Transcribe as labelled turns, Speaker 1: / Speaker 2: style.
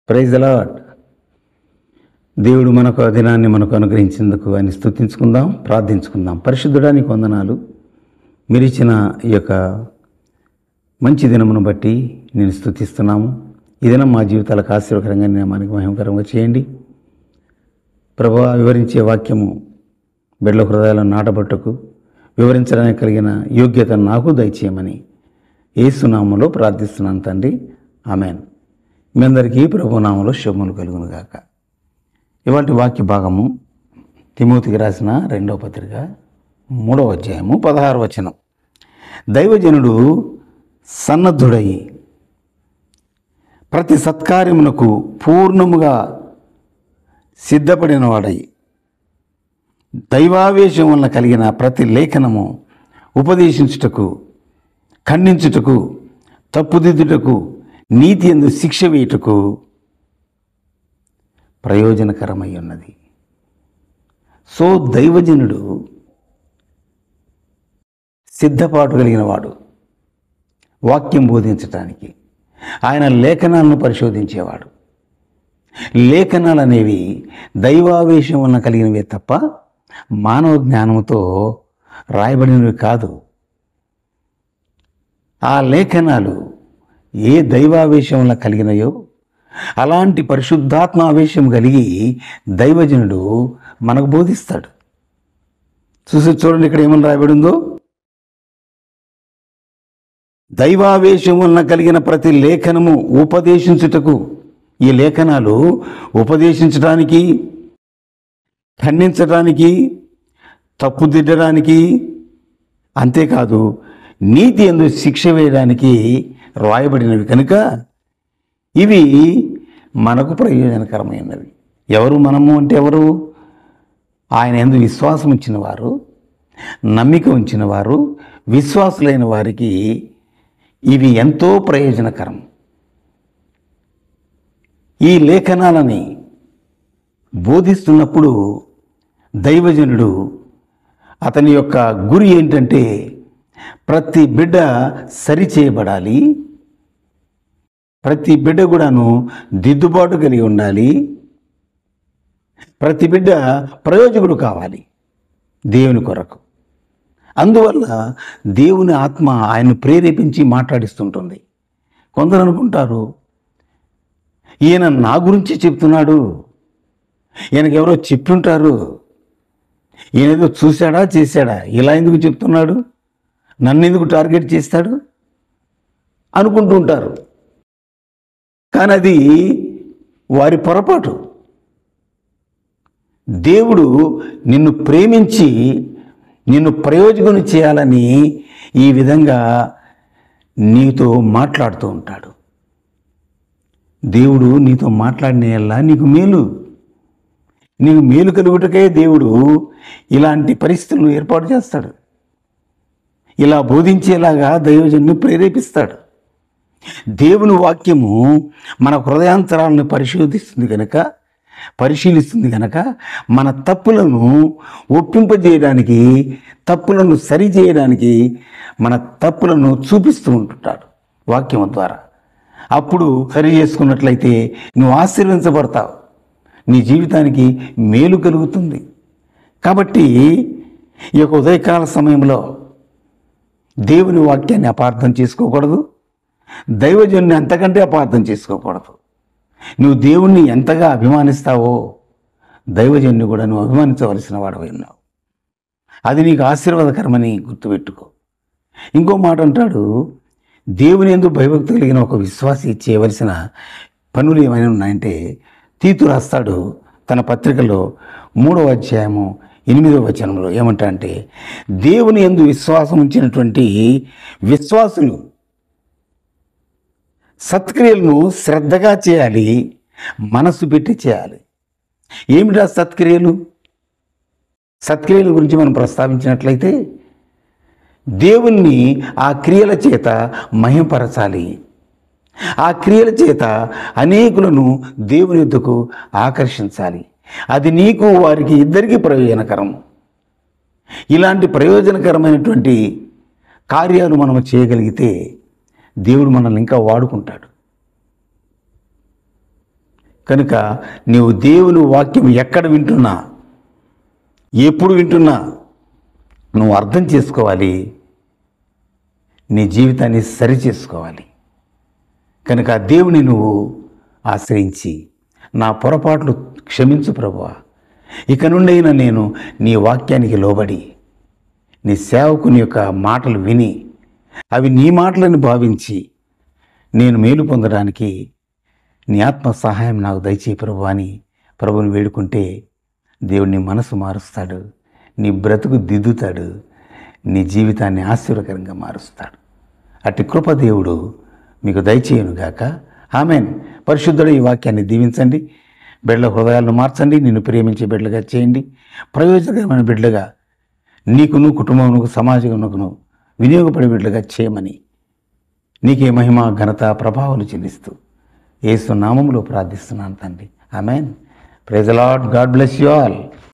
Speaker 1: praise the lord దేవుడు మనకు ఆ దినాన్ని మనకు అనుగ్రహించేందుకు ఆయన స్తుతించుకుందాం ప్రార్థించుకుందాం పరిశుద్ధుడా నీకు వందనాలు మీరు ఇచ్చిన ఈ యొక్క మంచి దినమును బట్టి నేను స్తుతిస్తున్నాము ఈ దినం మా జీవితాలకు ఆశీర్వకరంగా నేను మనకి మహిమకరంగా చేయండి ప్రభా వివరించే వాక్యము బిడ్డల హృదయాలను నాటబట్టుకు వివరించడానికి కలిగిన యోగ్యత నాకు దయచేయమని ఏసునామలో ప్రార్థిస్తున్నాను తండ్రి ఆమెన్ మీ అందరికీ ప్రభునామలో శుభములు కలుగును గాక ఇవాటి వాక్య భాగము తిమోతికి రాసిన రెండవ పత్రిక మూడవ అధ్యాయము పదహారు వచనం దైవజనుడు సన్నద్ధుడై ప్రతి సత్కార్యమునకు పూర్ణముగా సిద్ధపడిన వాడై దైవావేశం వలన కలిగిన ప్రతి లేఖనము ఉపదేశించుటకు ఖండించుటకు తప్పుదిద్దుటకు నీతి ఎందు శిక్ష వేయుటకు ప్రయోజనకరమై ఉన్నది సో దైవజనుడు సిద్ధపాటు కలిగిన వాడు వాక్యం బోధించటానికి ఆయన లేఖనాలను పరిశోధించేవాడు లేఖనాలు అనేవి దైవావేశం వలన కలిగినవే తప్ప మానవ జ్ఞానంతో రాయబడినవి కాదు ఆ లేఖనాలు ఏ దైవావేశం వల్ల కలిగినాయో అలాంటి పరిశుద్ధాత్మ ఆవేశం కలిగి దైవజనుడు మనకు బోధిస్తాడు చూసి చూడండి ఇక్కడ ఏమని రాయబడిందో దైవావేశం వలన కలిగిన ప్రతి లేఖనము ఉపదేశించుటకు ఈ లేఖనాలు ఉపదేశించడానికి ఖండించడానికి తప్పుదిద్దడానికి అంతేకాదు నీతి ఎందు శిక్ష వేయడానికి రాయబడినవి కనుక ఇవి మనకు ప్రయోజనకరమైనవి ఎవరు మనము అంటే ఎవరు ఆయన ఎందు విశ్వాసం ఉంచిన వారు నమ్మిక ఉంచిన వారు విశ్వాసులైన వారికి ఇవి ఎంతో ప్రయోజనకరం ఈ లేఖనాలని బోధిస్తున్నప్పుడు దైవజనుడు అతని యొక్క గురి ఏంటంటే ప్రతి బిడ్డ సరిచేయబడాలి ప్రతి బిడ్డ కూడాను దిద్దుబాటు కలిగి ఉండాలి ప్రతి బిడ్డ ప్రయోజకుడు కావాలి దేవుని కొరకు అందువల్ల దేవుని ఆత్మ ఆయన్ను ప్రేరేపించి మాట్లాడిస్తుంటుంది కొందరు అనుకుంటారు ఈయన నా గురించి చెప్తున్నాడు ఈయనకి ఎవరో చెప్తుంటారు ఈయన ఏదో చూశాడా చేశాడా ఇలా ఎందుకు చెప్తున్నాడు నన్ను ఎందుకు టార్గెట్ చేస్తాడు అనుకుంటూ ఉంటారు కానీ అది వారి పొరపాటు దేవుడు నిన్ను ప్రేమించి నిన్ను ప్రయోజకుని చేయాలని ఈ విధంగా నీతో మాట్లాడుతూ ఉంటాడు దేవుడు నీతో మాట్లాడిన నీకు మేలు నీకు మేలు కలుగుటకే దేవుడు ఇలాంటి పరిస్థితులను ఏర్పాటు చేస్తాడు ఇలా బోధించేలాగా దైవజన్ను ప్రేరేపిస్తాడు దేవుని వాక్యము మన హృదయాంతరాలను పరిశోధిస్తుంది కనుక పరిశీలిస్తుంది కనుక మన తప్పులను ఒప్పింపజేయడానికి తప్పులను సరిచేయడానికి మన తప్పులను చూపిస్తూ ఉంటుంటాడు వాక్యం ద్వారా అప్పుడు సరి చేసుకున్నట్లయితే నువ్వు ఆశీర్వించబడతావు నీ జీవితానికి మేలు కలుగుతుంది కాబట్టి ఈ యొక్క ఉదయకాల సమయంలో దేవుని వాక్యాన్ని అపార్థం చేసుకోకూడదు దైవజన్ని అంతకంటే అపార్థం చేసుకోకూడదు నువ్వు దేవుణ్ణి ఎంతగా అభిమానిస్తావో దైవజన్ని కూడా నువ్వు అభిమానించవలసిన వాడవై ఉన్నావు అది నీకు ఆశీర్వాదకరమని గుర్తుపెట్టుకో ఇంకో మాట అంటాడు దేవుని ఎందు భయభక్తి కలిగిన ఒక విశ్వాసి చేయవలసిన పనులు ఏమైనా ఉన్నాయంటే తీతు రాస్తాడు తన పత్రికలో మూడవ అధ్యాయము ఎనిమిదవ వచనంలో ఏమంటా అంటే దేవుని ఎందు విశ్వాసం ఉంచినటువంటి విశ్వాసులు సత్క్రియలను శ్రద్ధగా చేయాలి మనసు పెట్టి చేయాలి ఏమిటా సత్క్రియలు సత్క్రియల గురించి మనం ప్రస్తావించినట్లయితే దేవుణ్ణి ఆ క్రియల చేత మహింపరచాలి ఆ క్రియల చేత అనేకులను దేవుని యొద్దకు ఆకర్షించాలి అది నీకు వారికి ఇద్దరికీ ప్రయోజనకరం ఇలాంటి ప్రయోజనకరమైనటువంటి కార్యాలు మనం చేయగలిగితే దేవుడు మనల్ని ఇంకా వాడుకుంటాడు కనుక నీవు దేవుని వాక్యం ఎక్కడ వింటున్నా ఎప్పుడు వింటున్నా నువ్వు అర్థం చేసుకోవాలి నీ జీవితాన్ని సరి చేసుకోవాలి కనుక ఆ దేవుని నువ్వు ఆశ్రయించి నా పొరపాట్లు క్షమించు ప్రభువా ఇక నుండైనా నేను నీ వాక్యానికి లోబడి నీ సేవకుని యొక్క మాటలు విని అవి నీ మాటలని భావించి నేను మేలు పొందడానికి నీ ఆత్మ సహాయం నాకు దయచేయి ప్రభు అని ప్రభుని వేడుకుంటే దేవుడు నీ మనసు మారుస్తాడు నీ బ్రతుకు దిద్దుతాడు నీ జీవితాన్ని ఆశీర్వకరంగా మారుస్తాడు అట్టి కృప దేవుడు మీకు దయచేయను గాక ఆమెన్ పరిశుద్ధుడు ఈ వాక్యాన్ని దీవించండి బిడ్డల హృదయాలను మార్చండి నిన్ను ప్రేమించే బిడ్డలుగా చేయండి ప్రయోజనకరమైన బిడ్డలుగా నీకును కుటుంబమునకు సమాజమునకును వినియోగపడే బిడ్డలుగా చేయమని నీకే మహిమ ఘనత ప్రభావాలు చెల్లిస్తూ ఏసు నామములో ప్రార్థిస్తున్నాను తండ్రి amen praise Lord God bless you all